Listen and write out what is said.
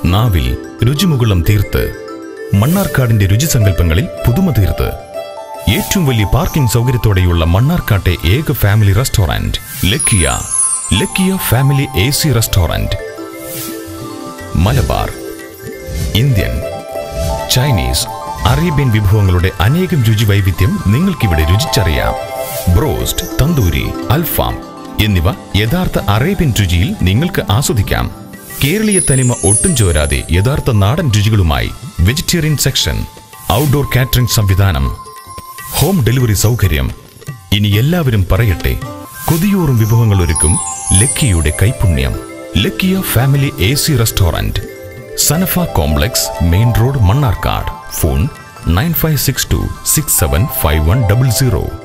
നാവിൽ രുചിമുകുളം തീർത്ത് മണ്ണാർക്കാടിന്റെ രുചിസങ്കല്പങ്ങളിൽ പുതുമ തീർത്ത് ഏറ്റവും വലിയ പാർക്കിംഗ് സൗകര്യത്തോടെയുള്ള മണ്ണാർക്കാട്ടെ ഏക family restaurant Lakkiya Lakkiya family A C restaurant Malabar Indian Chinese Arabian വിഭവങ്ങളുടെ അനേകം രുചി വൈവിധ്യം നിങ്ങൾക്കിവിടെ രുചിച്ചറിയാം ബ്രോസ്റ്റ് തന്തൂരി അൽഫാം എന്നിവ യഥാർത്ഥ അറേബ്യൻ രുചിയിൽ നിങ്ങൾക്ക് ആസ്വദിക്കാം കേരളീയ തനിമ ഒട്ടും ചോരാതെ യഥാർത്ഥ നാടൻ രുചികളുമായി വെജിറ്റേറിയൻ സെക്ഷൻ ഔട്ട്ഡോർ കാറ്ററിംഗ് സംവിധാനം ഹോം ഡെലിവറി സൗകര്യം ഇനി എല്ലാവരും പറയട്ടെ കൊതിയൂറും വിഭവങ്ങൾ ഒരുക്കും ലക്കിയുടെ കൈപുണ്യം Lakkiya family A C restaurant Sanafa complex main road Mannarkkad phone nine five six two six seven five one double zero